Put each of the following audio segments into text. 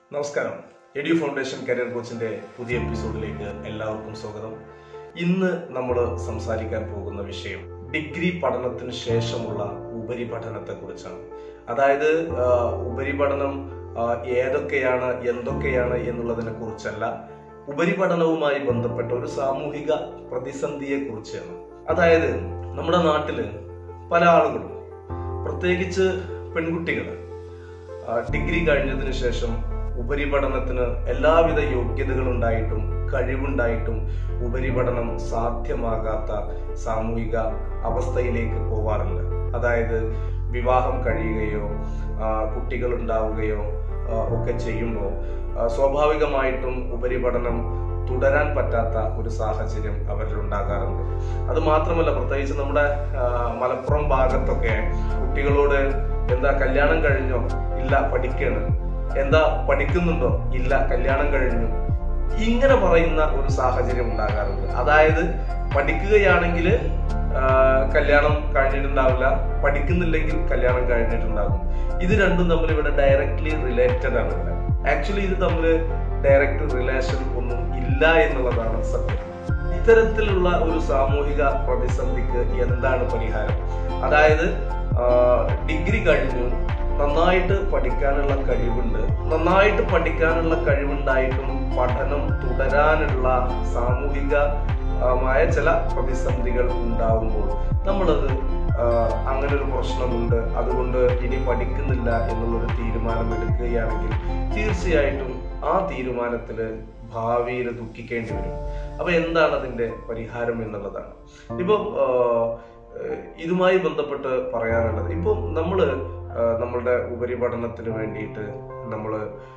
നമസ്കാരം edu foundation career കോച്ചിന്റെ പുതിയ എപ്പിസോഡിലേക്ക് എല്ലാവർക്കും സ്വാഗതം ഇന്ന് നമ്മൾ സംസാരിക്കാൻ പോകുന്ന വിഷയം ഡിഗ്രി പഠനത്തിന് ശേഷമുള്ള ഉപരിപഠനത്തെ കുറിച്ചാണ് അതായത് ആ, ഉപരിപഠനം ആ, ഏതൊക്കെയാണ് എന്തൊക്കെയാണ് എന്നുള്ളതിനെ കുറിച്ചല്ല ഉപരിപഠനവുമായി ബന്ധപ്പെട്ട ഒരു സാമൂഹിക പ്രതിസന്ധിയെ കുറിച്ചാണ് അതായത് നമ്മുടെ നാട്ടില് പല ആളുകളും പ്രത്യേകിച്ച് പെൺകുട്ടികൾ ആ, ഡിഗ്രി കഴിഞ്ഞതിന് ശേഷം ഉപരിപഠനത്തിന് എല്ലാവിധ യോഗ്യതകളുണ്ടായിട്ടും കഴിവുണ്ടായിട്ടും ഉപരിപഠനം സാധ്യമാകാത്ത സാമൂഹിക അവസ്ഥയിലേക്ക് പോവാറുണ്ട് അതായത് വിവാഹം കഴിയുകയോ ആ, കുട്ടികൾ ഉണ്ടാവുകയോ ആ, ഒക്കെ ചെയ്യുമ്പോൾ ആ, സ്വാഭാവികമായിട്ടും ഉപരിപഠനം തുടരാൻ പറ്റാത്ത ഒരു സാഹചര്യം അവരിൽ ഉണ്ടാകാറുണ്ട് അത് മാത്രമല്ല പ്രത്യേകിച്ച് നമ്മുടെ ആ, മലപ്പുറം ഭാഗത്തൊക്കെ കുട്ടികളോട് എന്താ കല്യാണം കഴിഞ്ഞോ ഇല്ല പഠിക്കാണ് എന്താ പഠിക്കുന്നുണ്ടോ ഇല്ല കല്യാണം കഴിഞ്ഞു ഇങ്ങനെ പറയുന്ന ഒരു സാഹചര്യം ഉണ്ടാകാറുണ്ട് അതായത് പഠിക്കുകയാണെങ്കിൽ കല്യാണം കഴിഞ്ഞിട്ടുണ്ടാവില്ല പഠിക്കുന്നില്ലെങ്കിൽ കല്യാണം കഴിഞ്ഞിട്ടുണ്ടാകും ഇത് രണ്ടും തമ്മിൽ ഇവിടെ ഡയറക്ട്ലി റിലേറ്റഡ് ആണ് ഇവിടെ ആക്ച്വലി ഇത് തമ്മിൽ ഡയറക്റ്റ് റിലേഷൻ ഒന്നും ഇല്ല എന്നുള്ളതാണ് സത്യം ഇത്തരത്തിലുള്ള ഒരു സാമൂഹിക പ്രതിസന്ധിക്ക് എന്താണ് പരിഹാരം അതായത് ആ, ഡിഗ്രി കഴിഞ്ഞു നന്നായിട്ട് പഠിക്കാനുള്ള കഴിവുണ്ട് നന്നായിട്ട് പഠിക്കാനുള്ള കഴിവുണ്ടായിട്ടും പഠനം തുടരാനുള്ള സാമൂഹിക ആ, മായ ചില പ്രതിസന്ധികൾ ഉണ്ടാവുമ്പോൾ നമ്മളത് ആ, അങ്ങനെ ഒരു പ്രശ്നമുണ്ട് അതുകൊണ്ട് ഇനി പഠിക്കുന്നില്ല എന്നുള്ളൊരു തീരുമാനം എടുക്കുകയാണെങ്കിൽ തീർച്ചയായിട്ടും ആ തീരുമാനത്തിൽ ഭാവിയിൽ ദുഃഖിക്കേണ്ടി വരും അപ്പൊ എന്താണ് അതിന്റെ പരിഹാരം എന്നുള്ളതാണ് ഇപ്പം ആ, ഏഹ് ഇതുമായി ബന്ധപ്പെട്ട് പറയാനുള്ളത് ഇപ്പം നമ്മള് ആ, നമ്മളുടെ ഉപരിപഠനത്തിന് വേണ്ടിയിട്ട് നമ്മൾ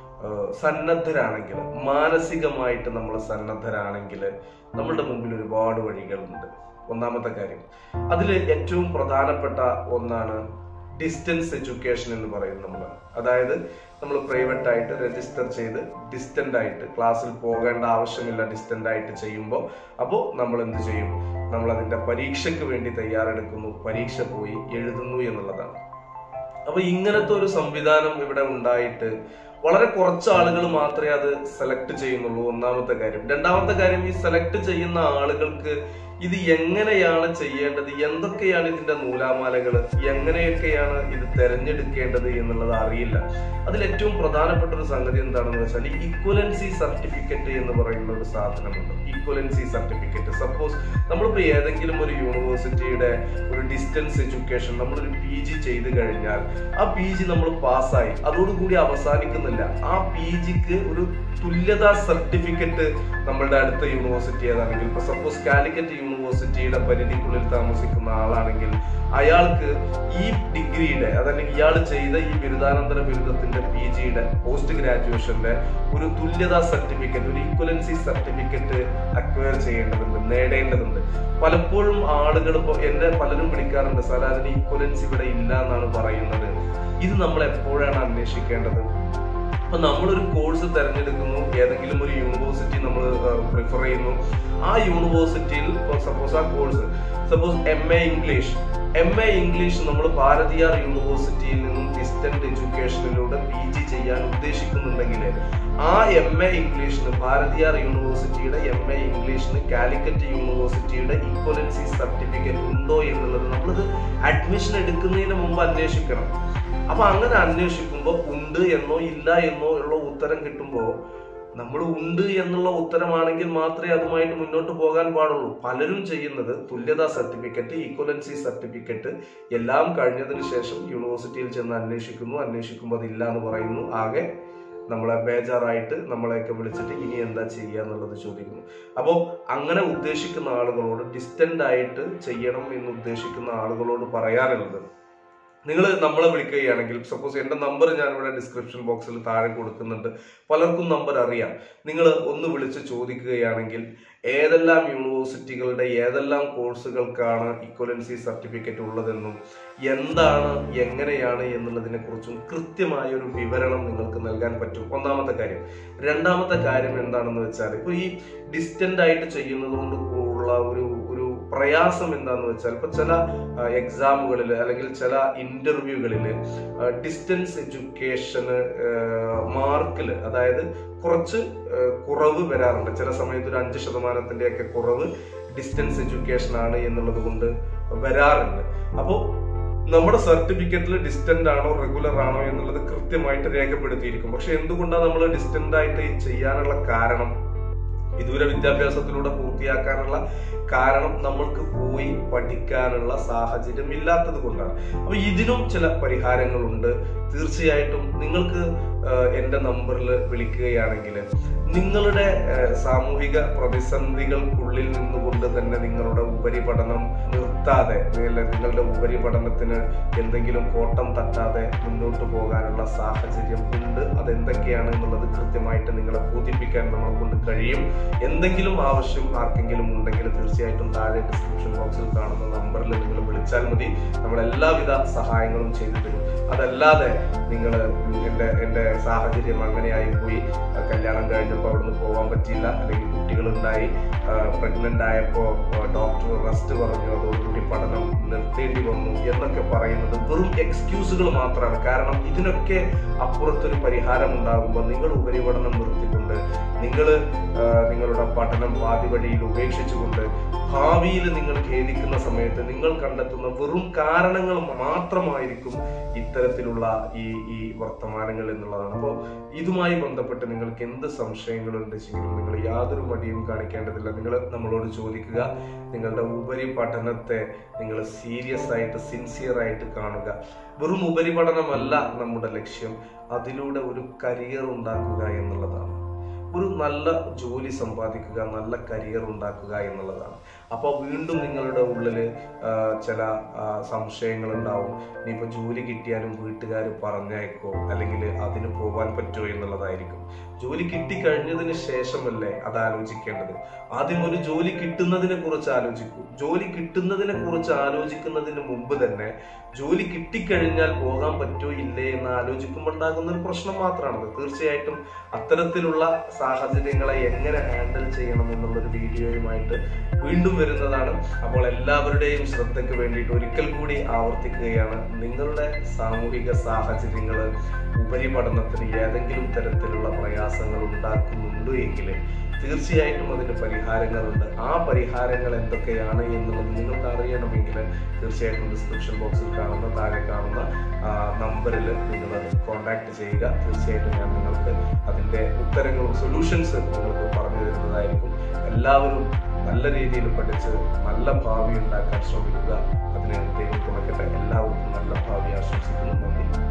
സന്നദ്ധരാണെങ്കിൽ മാനസികമായിട്ട് നമ്മൾ സന്നദ്ധരാണെങ്കിൽ നമ്മളുടെ മുമ്പിൽ ഒരുപാട് വഴികളുണ്ട് ഒന്നാമത്തെ കാര്യം അതിൽ ഏറ്റവും പ്രധാനപ്പെട്ട ഒന്നാണ് ഡിസ്റ്റൻസ് എഡ്യൂക്കേഷൻ എന്ന് പറയും നമ്മൾ അതായത് നമ്മൾ പ്രൈവറ്റ് ആയിട്ട് രജിസ്റ്റർ ചെയ്ത് ഡിസ്റ്റന്റ് ആയിട്ട് ക്ലാസ്സിൽ പോകേണ്ട ആവശ്യമില്ല ഡിസ്റ്റന്റ് ആയിട്ട് ചെയ്യുമ്പോൾ അപ്പോൾ നമ്മൾ എന്ത് ചെയ്യും നമ്മൾ അതിന്റെ പരീക്ഷയ്ക്ക് വേണ്ടി തയ്യാറെടുക്കുന്നു പരീക്ഷ പോയി എഴുതുന്നു എന്നുള്ളതാണ് അപ്പൊ ഇങ്ങനത്തെ ഒരു സംവിധാനം ഇവിടെ ഉണ്ടായിട്ട് വളരെ കുറച്ച് ആളുകൾ മാത്രമേ അത് സെലക്ട് ചെയ്യുന്നുള്ളൂ ഒന്നാമത്തെ കാര്യം രണ്ടാമത്തെ കാര്യം ഈ സെലക്ട് ചെയ്യുന്ന ആളുകൾക്ക് ഇത് എങ്ങനെയാണ് ചെയ്യേണ്ടത് എന്തൊക്കെയാണ് ഇതിന്റെ നൂലാമാലകൾ എങ്ങനെയൊക്കെയാണ് ഇത് തെരഞ്ഞെടുക്കേണ്ടത് എന്നുള്ളത് അറിയില്ല അതിൽ ഏറ്റവും പ്രധാനപ്പെട്ട ഒരു സംഗതി എന്താണെന്ന് വെച്ചാൽ ഈ ഇക്വലൻസി സർട്ടിഫിക്കറ്റ് എന്ന് പറയുന്ന ഒരു സാധനമുണ്ട് ഇക്വലൻസി സർട്ടിഫിക്കറ്റ് സപ്പോസ് നമ്മളിപ്പോ ഏതെങ്കിലും ഒരു യൂണിവേഴ്സിറ്റിയുടെ ഒരു ഡിസ്റ്റൻസ് എഡ്യൂക്കേഷൻ നമ്മളൊരു പി ജി ചെയ്ത് കഴിഞ്ഞാൽ ആ പി ജി നമ്മൾ പാസ്സായി അതോടുകൂടി അവസാനിക്കുന്നില്ല ആ പി ജിക്ക് ഒരു തുല്യതാ സർട്ടിഫിക്കറ്റ് നമ്മളുടെ അടുത്ത യൂണിവേഴ്സിറ്റി ഏതാണെങ്കിൽ ഇപ്പൊ സപ്പോസ് കാലിക്കറ്റ് യൂണിവേഴ്സിറ്റിയുടെ പരിധിക്കുള്ളിൽ താമസിക്കുന്ന ആളാണെങ്കിൽ അയാൾക്ക് ഈ ഡിഗ്രിയുടെ അതല്ലെങ്കിൽ ഇയാൾ ചെയ്ത ഈ ബിരുദാനന്തര ബിരുദത്തിന്റെ പി ജിയുടെ പോസ്റ്റ് ഗ്രാജുവേഷന്റെ ഒരു തുല്യതാ സർട്ടിഫിക്കറ്റ് ഒരു ഈക്വലൻസി സർട്ടിഫിക്കറ്റ് അക്വയർ ചെയ്യേണ്ടതുണ്ട് നേടേണ്ടതുണ്ട് പലപ്പോഴും ആളുകൾ ഇപ്പോൾ എന്നെ പലരും വിളിക്കാറുണ്ട് സാർ അതിന് ഈക്വലൻസി ഇവിടെ ഇല്ല എന്നാണ് പറയുന്നത് ഇത് നമ്മൾ എപ്പോഴാണ് അന്വേഷിക്കേണ്ടത് അപ്പൊ നമ്മളൊരു കോഴ്സ് തിരഞ്ഞെടുക്കുന്നു ഏതെങ്കിലും ഒരു യൂണിവേഴ്സിറ്റി നമ്മൾ പ്രിഫർ ചെയ്യുന്നു ആ യൂണിവേഴ്സിറ്റിയിൽ സപ്പോസ് ആ course suppose M A English M A English നമ്മൾ ഭാരതിയാർ യൂണിവേഴ്സിറ്റിയിൽ നിന്നും ഡിസ്റ്റന്റ് എഡ്യൂക്കേഷനിലൂടെ പി ജി ചെയ്യാൻ ഉദ്ദേശിക്കുന്നുണ്ടെങ്കിൽ ആ എം എ ഇംഗ്ലീഷിന് ഭാരതിയാർ യൂണിവേഴ്സിറ്റിയുടെ എം എ ഇംഗ്ലീഷിന് കാലിക്കറ്റ് യൂണിവേഴ്സിറ്റിയുടെ ഈക്വലൻസി സർട്ടിഫിക്കറ്റ് ഉണ്ടോ എന്നുള്ളത് നമ്മളത് അഡ്മിഷൻ എടുക്കുന്നതിന് മുമ്പ് അന്വേഷിക്കണം അപ്പൊ അങ്ങനെ അന്വേഷിക്കുമ്പോൾ ഉണ്ട് എന്നോ ഇല്ല എന്നോ ഉള്ള ഉത്തരം കിട്ടുമ്പോൾ നമ്മൾ ഉണ്ട് എന്നുള്ള ഉത്തരമാണെങ്കിൽ മാത്രമേ അതുമായിട്ട് മുന്നോട്ട് പോകാൻ പാടുള്ളൂ പലരും ചെയ്യുന്നത് തുല്യതാ സർട്ടിഫിക്കറ്റ് ഈക്വലൻസി സർട്ടിഫിക്കറ്റ് എല്ലാം കഴിഞ്ഞതിന് ശേഷം യൂണിവേഴ്സിറ്റിയിൽ ചെന്ന് അന്വേഷിക്കുന്നു അന്വേഷിക്കുമ്പോൾ അതില്ല എന്ന് പറയുന്നു ആകെ നമ്മളെ ബേജാറായിട്ട് നമ്മളെയൊക്കെ വിളിച്ചിട്ട് ഇനി എന്താ ചെയ്യുക എന്നുള്ളത് ചോദിക്കുന്നു അപ്പോൾ അങ്ങനെ ഉദ്ദേശിക്കുന്ന ആളുകളോട് ഡിസ്റ്റന്റ് ആയിട്ട് ചെയ്യണം എന്ന് ഉദ്ദേശിക്കുന്ന ആളുകളോട് പറയാനുള്ളത് നിങ്ങൾ നമ്മളെ വിളിക്കുകയാണെങ്കിൽ സപ്പോസ് എൻ്റെ നമ്പർ ഞാനിവിടെ ഡിസ്ക്രിപ്ഷൻ ബോക്സിൽ താഴെ കൊടുക്കുന്നുണ്ട് പലർക്കും നമ്പർ അറിയാം നിങ്ങൾ ഒന്ന് വിളിച്ച് ചോദിക്കുകയാണെങ്കിൽ ഏതെല്ലാം യൂണിവേഴ്സിറ്റികളുടെ ഏതെല്ലാം കോഴ്സുകൾക്കാണ് ഇക്വലൻസി സർട്ടിഫിക്കറ്റ് ഉള്ളതെന്നും എന്താണ് എങ്ങനെയാണ് എന്നുള്ളതിനെ കുറിച്ചും കൃത്യമായ ഒരു വിവരണം നിങ്ങൾക്ക് നൽകാൻ പറ്റും ഒന്നാമത്തെ കാര്യം രണ്ടാമത്തെ കാര്യം എന്താണെന്ന് വെച്ചാൽ ഇപ്പോൾ ഈ ഡിസ്റ്റന്റ് ആയിട്ട് ചെയ്യുന്നത് കൊണ്ട് ഉള്ള ഒരു ഒരു പ്രയാസം എന്താന്ന് വെച്ചാൽ ഇപ്പൊ ചില എക്സാമുകളിൽ അല്ലെങ്കിൽ ചില ഇന്റർവ്യൂകളിൽ ഡിസ്റ്റൻസ് എഡ്യൂക്കേഷന് മാർക്കിൽ അതായത് കുറച്ച് ആ, കുറവ് വരാറുണ്ട് ചില സമയത്ത് ഒരു അഞ്ച് ശതമാനത്തിന്റെ ഒക്കെ കുറവ് ഡിസ്റ്റൻസ് എഡ്യൂക്കേഷൻ ആണ് എന്നുള്ളത് കൊണ്ട് വരാറുണ്ട് അപ്പോൾ നമ്മുടെ സർട്ടിഫിക്കറ്റിൽ ഡിസ്റ്റന്റ് ആണോ റെഗുലർ ആണോ എന്നുള്ളത് കൃത്യമായിട്ട് രേഖപ്പെടുത്തിയിരിക്കും പക്ഷെ എന്തുകൊണ്ടാണ് നമ്മൾ ഡിസ്റ്റന്റ് ആയിട്ട് ചെയ്യാനുള്ള കാരണം വിദൂര വിദ്യാഭ്യാസത്തിലൂടെ പൂർത്തിയാക്കാനുള്ള കാരണം നമ്മൾക്ക് പോയി പഠിക്കാനുള്ള സാഹചര്യം ഇല്ലാത്തത് കൊണ്ടാണ് അപ്പൊ ഇതിനും ചില പരിഹാരങ്ങളുണ്ട് തീർച്ചയായിട്ടും നിങ്ങൾക്ക് ആഹ്, എന്റെ നമ്പറിൽ വിളിക്കുകയാണെങ്കിൽ നിങ്ങളുടെ ആഹ്, സാമൂഹിക പ്രതിസന്ധികൾക്കുള്ളിൽ നിന്നുകൊണ്ട് തന്നെ നിങ്ങളുടെ ഉപരിപഠനം നിർത്താതെ അല്ലെ നിങ്ങളുടെ ഉപരിപഠനത്തിന് എന്തെങ്കിലും കോട്ടം തട്ടാതെ മുന്നോട്ട് പോകാനുള്ള സാഹചര്യം ഉണ്ട് അതെന്തൊക്കെയാണ് എന്നുള്ളത് കൃത്യമായിട്ട് നിങ്ങളെ ബോധിപ്പിക്കാൻ നമ്മളെ കൊണ്ട് കഴിയും എന്തെങ്കിലും ആവശ്യം ആർക്കെങ്കിലും ഉണ്ടെങ്കിൽ തീർച്ചയായിട്ടും താഴെ ഡിസ്ക്രിപ്ഷൻ ബോക്സിൽ കാണുന്ന നമ്പറിൽ നിങ്ങൾ വിളിച്ചാൽ മതി നമ്മൾ എല്ലാവിധ സഹായങ്ങളും ചെയ്തു തരും അതല്ലാതെ നിങ്ങൾ എൻ്റെ എൻ്റെ സാഹചര്യം അങ്ങനെയായി പോയി ആ, കല്യാണം കഴിഞ്ഞപ്പോൾ അവിടുന്ന് പോകാൻ പറ്റിയില്ല അല്ലെങ്കിൽ കുട്ടികളുണ്ടായി പ്രഗ്നന്റ് ആയപ്പോൾ ഡോക്ടർ റെസ്റ്റ് പറഞ്ഞു അതോടുകൂടി പഠനം നിർത്തേണ്ടി വന്നു എന്നൊക്കെ പറയുന്നത് വെറും എക്സ്ക്യൂസുകൾ മാത്രമാണ് കാരണം ഇതിനൊക്കെ അപ്പുറത്തൊരു പരിഹാരം ഉണ്ടാകുമ്പോൾ നിങ്ങൾ ഉപരിപഠനം നിർത്തിക്കൊണ്ട് നിങ്ങൾ നിങ്ങളുടെ പഠനം പാതി വഴിയിൽ ഉപേക്ഷിച്ചുകൊണ്ട് ഭാവിയിൽ നിങ്ങൾ ഖേദിക്കുന്ന സമയത്ത് നിങ്ങൾ കണ്ടെത്തുന്ന വെറും കാരണങ്ങൾ മാത്രമായിരിക്കും ഇത്തരത്തിലുള്ള ഈ ഈ വർത്തമാനങ്ങൾ എന്നുള്ളതാണ് അപ്പോൾ ഇതുമായി ബന്ധപ്പെട്ട് നിങ്ങൾക്ക് എന്ത് സംശയങ്ങളുണ്ടെങ്കിലും നിങ്ങൾ യാതൊരു മടിയും കാണിക്കേണ്ടതില്ല നിങ്ങൾ നമ്മളോട് ചോദിക്കുക നിങ്ങളുടെ ഉപരി പഠനത്തെ നിങ്ങൾ സീരിയസ് ആയിട്ട് സിൻസിയർ ആയിട്ട് കാണുക വെറും ഉപരിപഠനമല്ല നമ്മുടെ ലക്ഷ്യം അതിലൂടെ ഒരു കരിയർ ഉണ്ടാക്കുക എന്നുള്ളതാണ് ഒരു നല്ല ജോലി സമ്പാദിക്കുക നല്ല കരിയർ ഉണ്ടാക്കുക എന്നുള്ളതാണ് അപ്പോൾ വീണ്ടും നിങ്ങളുടെ ഉള്ളിൽ ചില ആ, സംശയങ്ങൾ ഉണ്ടാവും ഇനിയിപ്പോൾ ജോലി കിട്ടിയാലും വീട്ടുകാർ പറഞ്ഞേക്കോ അല്ലെങ്കിൽ അതിന് പോകാൻ പറ്റുമോ എന്നുള്ളതായിരിക്കും ജോലി കിട്ടിക്കഴിഞ്ഞതിന് ശേഷമല്ലേ അത് ആലോചിക്കേണ്ടത് ആദ്യം ഒരു ജോലി കിട്ടുന്നതിനെ കുറിച്ച് ആലോചിക്കൂ ജോലി കിട്ടുന്നതിനെ കുറിച്ച് ആലോചിക്കുന്നതിന് മുമ്പ് തന്നെ ജോലി കിട്ടിക്കഴിഞ്ഞാൽ പോകാൻ പറ്റുമോ ഇല്ലേ എന്ന് ആലോചിക്കുമ്പോൾ ഉണ്ടാകുന്ന ഒരു പ്രശ്നം മാത്രമാണത് തീർച്ചയായിട്ടും അത്തരത്തിലുള്ള സാഹചര്യങ്ങളെ എങ്ങനെ ഹാൻഡിൽ ചെയ്യണം എന്നുള്ളൊരു വീഡിയോയുമായിട്ട് വീണ്ടും വരുന്നതാണ് അപ്പോൾ എല്ലാവരുടെയും ശ്രദ്ധയ്ക്ക് വേണ്ടിയിട്ട് ഒരിക്കൽ കൂടി ആവർത്തിക്കുകയാണ് നിങ്ങളുടെ സാമൂഹിക സാഹചര്യങ്ങൾ ഉപരിപഠനത്തിന് ഏതെങ്കിലും തരത്തിലുള്ള പ്രയാസങ്ങൾ ഉണ്ടാക്കുന്നുണ്ട് എങ്കിൽ തീർച്ചയായിട്ടും അതിന് പരിഹാരങ്ങളുണ്ട് ആ പരിഹാരങ്ങൾ എന്തൊക്കെയാണ് എന്നുള്ളത് നിങ്ങൾക്ക് അറിയണമെങ്കിൽ തീർച്ചയായിട്ടും ഡിസ്ക്രിപ്ഷൻ ബോക്സിൽ കാണുന്ന താഴെ കാണുന്ന നമ്പറിൽ നിങ്ങൾ കോൺടാക്ട് ചെയ്യുക തീർച്ചയായിട്ടും ഞാൻ നിങ്ങൾക്ക് അതിൻ്റെ ഉത്തരങ്ങളും സൊല്യൂഷൻസ് നിങ്ങൾക്ക് പറഞ്ഞു തരുന്നതായിരിക്കും എല്ലാവരും നല്ല രീതിയിൽ പഠിച്ച് നല്ല ഭാവി ഉണ്ടാക്കാൻ ശ്രമിക്കുക അതിന് ദൈവം തുണക്കട്ടെ എല്ലാവർക്കും നല്ല ഭാവി ആശംസിക്കുന്നു നന്ദി